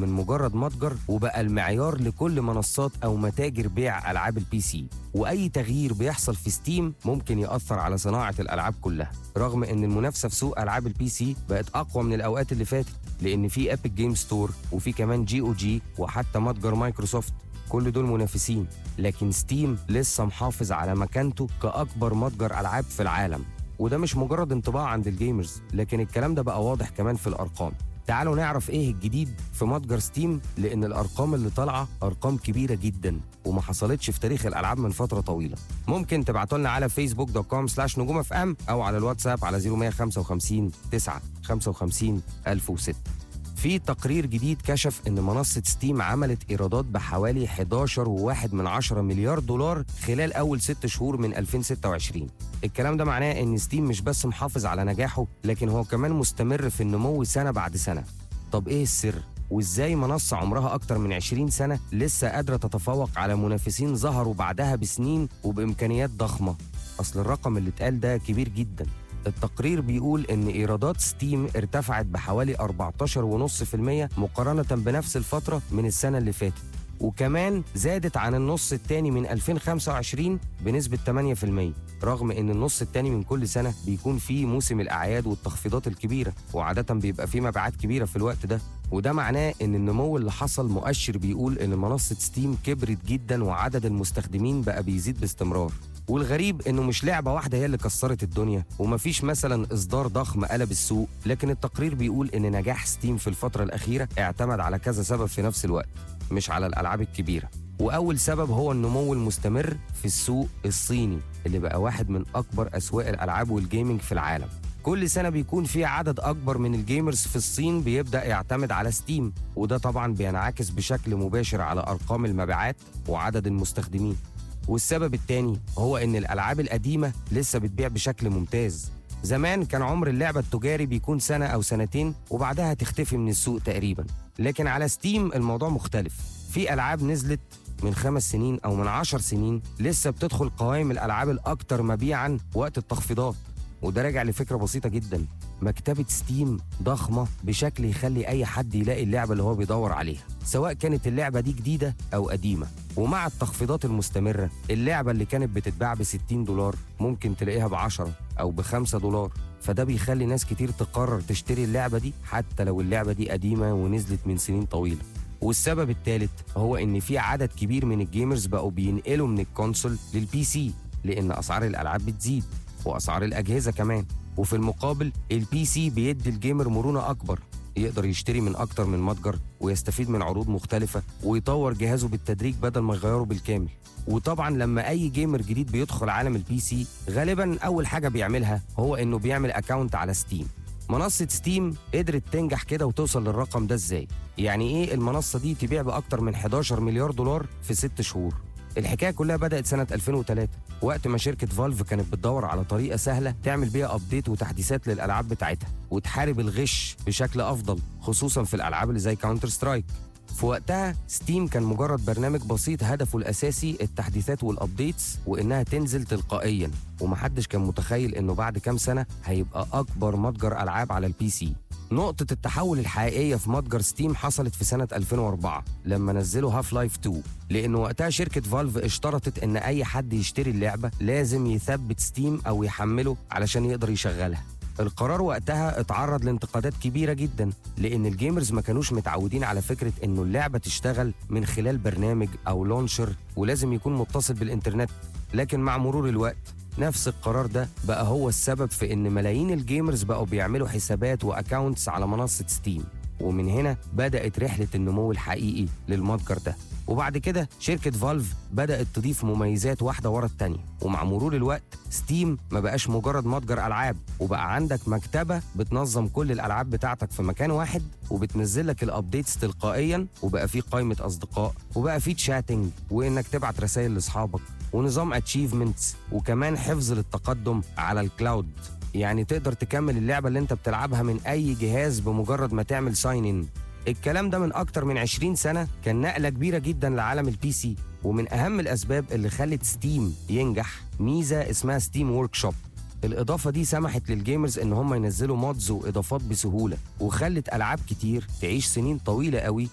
من مجرد متجر وبقى المعيار لكل منصات او متاجر بيع العاب البي سي واي تغيير بيحصل في ستيم ممكن ياثر على صناعه الالعاب كلها رغم ان المنافسه في سوق العاب البي سي بقت اقوى من الاوقات اللي فاتت لان في ايبك جيم ستور وفي كمان جي او جي وحتى متجر مايكروسوفت كل دول منافسين لكن ستيم لسه محافظ على مكانته كأكبر متجر ألعاب في العالم وده مش مجرد انطباع عند الجيمرز لكن الكلام ده بقى واضح كمان في الأرقام تعالوا نعرف ايه الجديد في متجر ستيم لان الارقام اللي طالعه ارقام كبيره جدا وما حصلتش في تاريخ الالعاب من فتره طويله ممكن تبعتوا لنا على فيسبوك دوت كوم سلاش نجوم اف ام او على الواتساب على 0155 9 55 1006 في تقرير جديد كشف ان منصة ستيم عملت ايرادات بحوالي 11.1 من عشرة مليار دولار خلال اول ست شهور من 2026 الكلام ده معناه ان ستيم مش بس محافظ على نجاحه لكن هو كمان مستمر في النمو سنة بعد سنة طب ايه السر؟ وازاي منصة عمرها أكتر من 20 سنة لسه قادرة تتفوق على منافسين ظهروا بعدها بسنين وبإمكانيات ضخمة أصل الرقم اللي اتقال ده كبير جدا التقرير بيقول ان ايرادات ستيم ارتفعت بحوالي 14.5% مقارنه بنفس الفتره من السنه اللي فاتت وكمان زادت عن النص الثاني من 2025 بنسبة 8% رغم ان النص الثاني من كل سنة بيكون فيه موسم الأعياد والتخفيضات الكبيرة وعادة بيبقى فيه مبيعات كبيرة في الوقت ده وده معناه ان النمو اللي حصل مؤشر بيقول ان منصة ستيم كبرت جدا وعدد المستخدمين بقى بيزيد باستمرار والغريب انه مش لعبه واحده هي اللي كسرت الدنيا ومفيش مثلا اصدار ضخم قلب السوق لكن التقرير بيقول ان نجاح ستيم في الفتره الاخيره اعتمد على كذا سبب في نفس الوقت مش على الالعاب الكبيره واول سبب هو النمو المستمر في السوق الصيني اللي بقى واحد من اكبر اسواق الالعاب والجيمنج في العالم كل سنة بيكون في عدد أكبر من الجيمرز في الصين بيبدأ يعتمد على ستيم وده طبعا بينعكس بشكل مباشر على أرقام المبيعات وعدد المستخدمين والسبب التاني هو ان الالعاب القديمه لسه بتبيع بشكل ممتاز زمان كان عمر اللعبه التجاري بيكون سنه او سنتين وبعدها تختفي من السوق تقريبا لكن على ستيم الموضوع مختلف في العاب نزلت من خمس سنين او من عشر سنين لسه بتدخل قوائم الالعاب الاكثر مبيعا وقت التخفيضات وده راجع لفكره بسيطه جدا مكتبه ستيم ضخمه بشكل يخلي اي حد يلاقي اللعبه اللي هو بيدور عليها سواء كانت اللعبه دي جديده او قديمه ومع التخفيضات المستمره اللعبه اللي كانت بتتباع ب 60 دولار ممكن تلاقيها ب 10 او ب 5 دولار فده بيخلي ناس كتير تقرر تشتري اللعبه دي حتى لو اللعبه دي قديمه ونزلت من سنين طويله والسبب الثالث هو ان في عدد كبير من الجيمرز بقوا بينقلوا من الكونسول للبي سي لان اسعار الالعاب بتزيد واسعار الاجهزه كمان وفي المقابل البي سي بيدي الجيمر مرونه اكبر يقدر يشتري من اكتر من متجر ويستفيد من عروض مختلفه ويطور جهازه بالتدريج بدل ما يغيره بالكامل وطبعا لما اي جيمر جديد بيدخل عالم البي سي غالبا اول حاجه بيعملها هو انه بيعمل اكونت على ستيم منصة ستيم قدرت تنجح كده وتوصل للرقم ده ازاي؟ يعني ايه المنصة دي تبيع بأكتر من 11 مليار دولار في ست شهور؟ الحكايه كلها بدات سنه 2003 وقت ما شركه فالف كانت بتدور على طريقه سهله تعمل بيها ابديت وتحديثات للالعاب بتاعتها وتحارب الغش بشكل افضل خصوصا في الالعاب اللي زي كاونتر سترايك في وقتها ستيم كان مجرد برنامج بسيط هدفه الاساسي التحديثات والابديتس وانها تنزل تلقائيا ومحدش كان متخيل انه بعد كام سنه هيبقى اكبر متجر العاب على البي سي نقطة التحول الحقيقية في متجر ستيم حصلت في سنة 2004 لما نزلوا هاف لايف 2 لأن وقتها شركة فالف اشترطت إن أي حد يشتري اللعبة لازم يثبت ستيم أو يحمله علشان يقدر يشغلها القرار وقتها اتعرض لانتقادات كبيرة جدا لأن الجيمرز ما كانوش متعودين على فكرة إنه اللعبة تشتغل من خلال برنامج أو لونشر ولازم يكون متصل بالإنترنت لكن مع مرور الوقت نفس القرار ده بقى هو السبب في ان ملايين الجيمرز بقوا بيعملوا حسابات واكاونتس على منصه ستيم ومن هنا بدات رحله النمو الحقيقي للمتجر ده وبعد كده شركة فالف بدأت تضيف مميزات واحدة ورا التانية ومع مرور الوقت ستيم ما بقاش مجرد متجر ألعاب وبقى عندك مكتبة بتنظم كل الألعاب بتاعتك في مكان واحد وبتنزل لك الأبديتس تلقائيا وبقى في قائمة أصدقاء وبقى في تشاتنج وإنك تبعت رسائل لأصحابك ونظام اتشيفمنتس وكمان حفظ للتقدم على الكلاود يعني تقدر تكمل اللعبة اللي انت بتلعبها من أي جهاز بمجرد ما تعمل ساين ان الكلام ده من أكتر من 20 سنة كان نقلة كبيرة جدا لعالم البي سي ومن أهم الأسباب اللي خلت ستيم ينجح ميزة اسمها ستيم ورك شوب الإضافة دي سمحت للجيمرز إن هم ينزلوا مودز وإضافات بسهولة وخلت ألعاب كتير تعيش سنين طويلة قوي